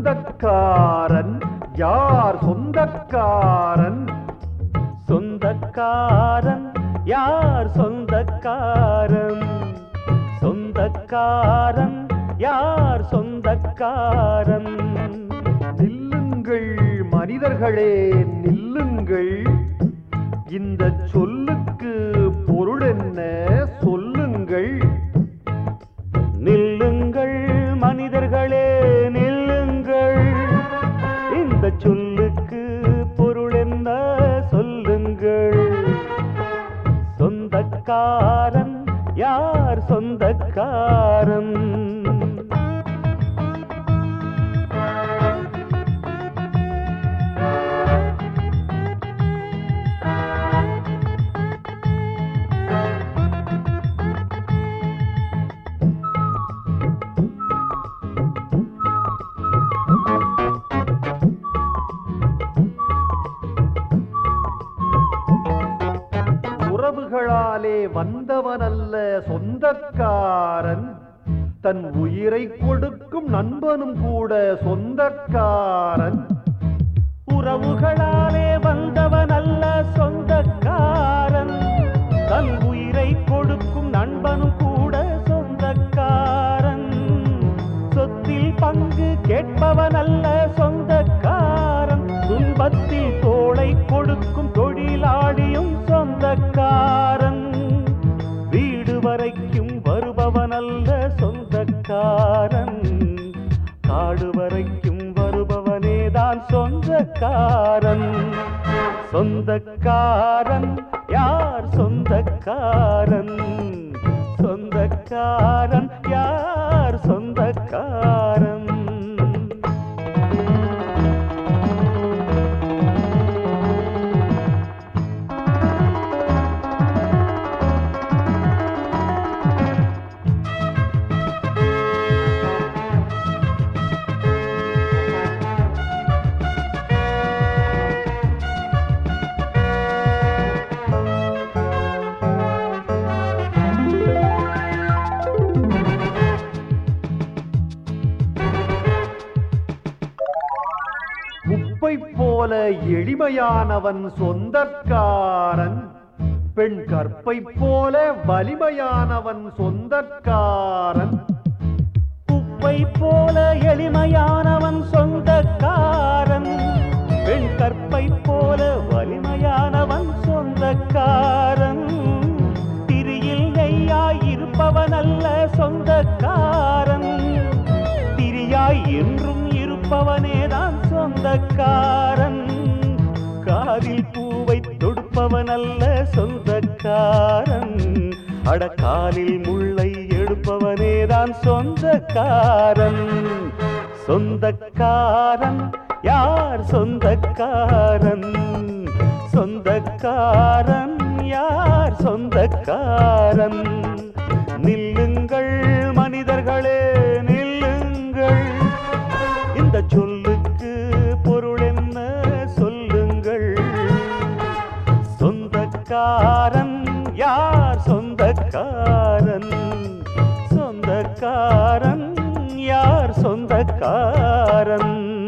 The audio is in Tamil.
சொந்தக்காரன் யார் சொந்தக்காரன் சொந்தக்காரன் யார் சொந்தக்காரன் சொந்தக்காரன் யார் சொந்தக்காரன் நில்லுங்கள் மனிதர்களே நில்லுங்கள் இந்த சொல்லுக்கு பொருள் என்ன சொல்லுங்கள் நில்லுங்கள் மனிதர்களே நில்லுங்கள் இந்த சொல்லுக்கு பொருள் என்ன சொல்லுங்கள் சொந்தக்காரன் யார் சொந்தக்காரன் உறவுகளாலே வந்தவனல்ல சொந்தக்காரன் தன் உயிரை கொடுக்கும் நண்பனும் கூட சொந்தக்காரன் உறவுகளாலே வந்தவன் அல்ல சொந்தக்காரன் தன் உயிரை கொடுக்கும் நண்பனும் கூட சொந்தக்காரன் சொத்தில் பங்கு கேட்பவன் அல்ல சொந்தக்காரன் துன்பத்தில் தோளை கொடுக்கும் தொழிலாளியும் சொந்தக்காரன் வீடு வரைக்கும் வருபவன் அல்ல சொந்தக்காரன் காடு வரைக்கும் வருபவனேதான் சொந்தக்காரன் சொந்தக்காரன் யார் சொந்தக்காரன் சொந்தக்காரன் யார் சொந்தக்காரன் குப்பை போல எளிமையானவன் சொந்தக்காரன் பெண் கற்பை போல வலிமையானவன் சொந்தக்காரன் குப்பை போல எளிமையானவன் சொந்தக்காரன் பெண் கற்பை போல வலிமையானவன் சொந்தக்காரன் திரியில் நெய்யாய் இருப்பவன் அல்ல சொந்தக்காரன் திரியாய் என்றும் இருப்பவனேதான் சொந்தக்காரன் காதில் பூவை தொடுப்பவன் அல்ல சொந்தக்காரன் அடக்காலில் முள்ளை எடுப்பவனேதான் சொந்தக்காரன் சொந்தக்காரன் யார் சொந்தக்காரன் சொந்தக்காரன் யார் சொந்தக்காரன் நில்லுங்கள் மனிதர்களே நில்லுங்கள் இந்த சொல்லுக்கு பொருள் என்ன சொல்லுங்கள் சொந்தக்காரன் யார் சொந்தக்காரன் சொந்தக்காரன் யார் சொந்தக்காரன்